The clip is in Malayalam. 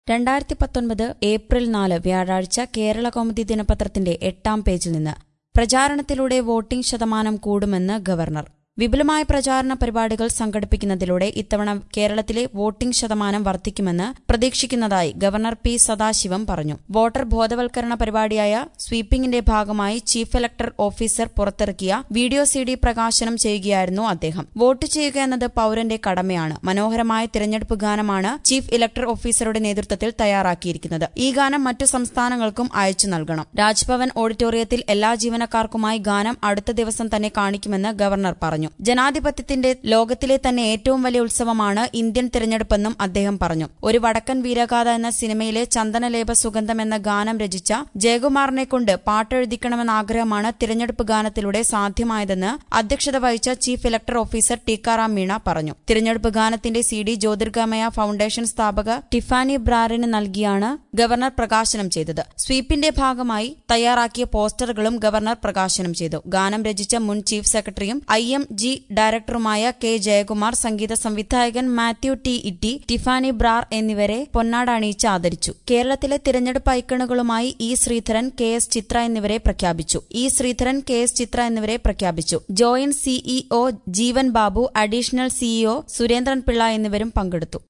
രണ്ടായിരത്തി പത്തൊൻപത് ഏപ്രിൽ നാല് വ്യാഴാഴ്ച കേരള കൗമുദി ദിനപത്രത്തിന്റെ എട്ടാം പേജിൽ നിന്ന് പ്രചാരണത്തിലൂടെ വോട്ടിംഗ് ശതമാനം കൂടുമെന്ന് ഗവർണർ വിപുലമായ പ്രചാരണ പരിപാടികൾ സംഘടിപ്പിക്കുന്നതിലൂടെ ഇത്തവണ കേരളത്തിലെ വോട്ടിംഗ് ശതമാനം വർദ്ധിക്കുമെന്ന് പ്രതീക്ഷിക്കുന്നതായി ഗവർണർ പി സദാശിവം പറഞ്ഞു വോട്ടർ ബോധവൽക്കരണ പരിപാടിയായ സ്വീപ്പിംഗിന്റെ ഭാഗമായി ചീഫ് ഇലക്ടർ ഓഫീസർ പുറത്തിറക്കിയ വീഡിയോ സി ഡി പ്രകാശനം ചെയ്യുകയായിരുന്നു അദ്ദേഹം വോട്ട് ചെയ്യുക എന്നത് പൌരന്റെ കടമയാണ് മനോഹരമായ തിരഞ്ഞെടുപ്പ് ഗാനമാണ് ചീഫ് ഇലക്ടർ ഓഫീസറുടെ നേതൃത്വത്തിൽ തയ്യാറാക്കിയിരിക്കുന്നത് ഈ ഗാനം മറ്റു സംസ്ഥാനങ്ങൾക്കും അയച്ചു നൽകണം രാജ്ഭവൻ ഓഡിറ്റോറിയത്തിൽ എല്ലാ ജീവനക്കാർക്കുമായി ഗാനം അടുത്ത ദിവസം തന്നെ കാണിക്കുമെന്ന് ഗവർണർ പറഞ്ഞു ജനാധിപത്യത്തിന്റെ ലോകത്തിലെ തന്നെ ഏറ്റവും വലിയ ഉത്സവമാണ് ഇന്ത്യൻ തിരഞ്ഞെടുപ്പെന്നും അദ്ദേഹം പറഞ്ഞു ഒരു വടക്കൻ വീരഗാഥ എന്ന സിനിമയിലെ ചന്ദനലേപ സുഗന്ധം എന്ന ഗാനം രചിച്ച ജയകുമാറിനെ കൊണ്ട് പാട്ടെഴുതിക്കണമെന്ന ആഗ്രഹമാണ് തിരഞ്ഞെടുപ്പ് ഗാനത്തിലൂടെ സാധ്യമായതെന്ന് അധ്യക്ഷത വഹിച്ച chief elector officer Teekaram Meena പറഞ്ഞു തിരഞ്ഞെടുപ്പ് ഗാനത്തിന്റെ സി ഡി ജ്യോതിർഗമയ ഫൌണ്ടേഷൻ സ്ഥാപക ടിഫാനി ബ്രാറിന് നൽകിയാണ് ഗവർണർ പ്രകാശനം ചെയ്തത് സ്വീപ്പിന്റെ ഭാഗമായി തയ്യാറാക്കിയ പോസ്റ്ററുകളും ഗവർണർ പ്രകാശനം ചെയ്തു ഗാനം രചിച്ച മുൻ ചീഫ് സെക്രട്ടറിയും ഐ എം ജി ഡയറക്ടറുമായ കെ ജയകുമാർ സംഗീത സംവിധായകൻ Mathew T Itty Tiffany Brar എന്നിവരെ പൊന്നാട അണിയിച്ച് ആദരിച്ചു കേരളത്തിലെ തിരഞ്ഞെടുപ്പ് ഐക്കണുകളുമായി E Sreedharan K S Chithra എന്നിവരെ പ്രഖ്യാപിച്ചു E Sreedharan K S Chithra എന്നിവരെ പ്രഖ്യാപിച്ചു joint CEO Jeevan Babu additional CEO Surendran Pillai എന്നിവരും പങ്കെടുത്തു